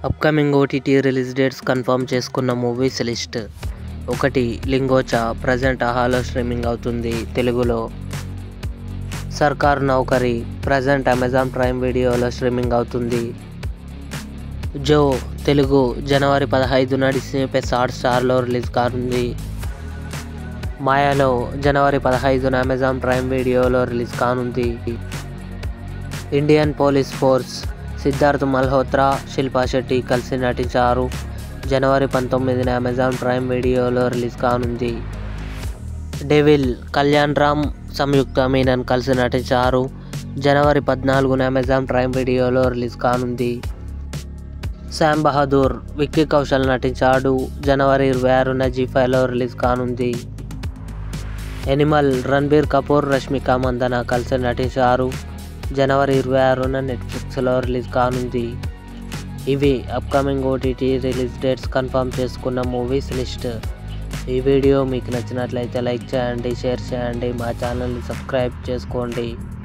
upcoming OTT release dates confirm చేసుకున్న movies list ఒకటి Lingocha present ఆహాలో స్ట్రీమింగ్ అవుతుంది తెలుగులో Sarkar Naukri present Amazon Prime వీడియోలో స్ట్రీమింగ్ అవుతుంది జో తెలుగు జనవరి పదహైదున డిస్నీ ప్లస్ హాట్ స్టార్లో రిలీజ్ కానుంది మాయాలో జనవరి పదహైదున అమెజాన్ ప్రైమ్ వీడియోలో రిలీజ్ కానుంది Indian police force Siddharth Malhotra Shilpa Shetty కలిసి నటించారు జనవరి పంతొమ్మిదిన అమెజాన్ ప్రైమ్ వీడియోలో రిలీజ్ కానుంది డెవిల్ కళ్యాణ్ రామ్ సంయుక్త మీనన్ కలిసి నటించారు జనవరి పద్నాలుగున అమెజాన్ ప్రైమ్ వీడియోలో రిలీజ్ కానుంది శామ్ బహదూర్ విక్కీ కౌశల్ నటించాడు జనవరి ఇరవై ఆరున జీ ఫైవ్లో రిలీజ్ కానుంది ఎనిమల్ రణబీర్ కపూర్ రష్మిక మందన కలిసి నటించారు జనవరి ఇరవై ఆరున నెట్ఫ్లిక్స్లో రిలీజ్ కానుంది ఇవి upcoming OTT release dates confirm చేసుకున్న మూవీస్ లిస్ట్ ఈ వీడియో మీకు నచ్చినట్లయితే లైక్ చేయండి షేర్ చేయండి మా ఛానల్ని సబ్స్క్రైబ్ చేసుకోండి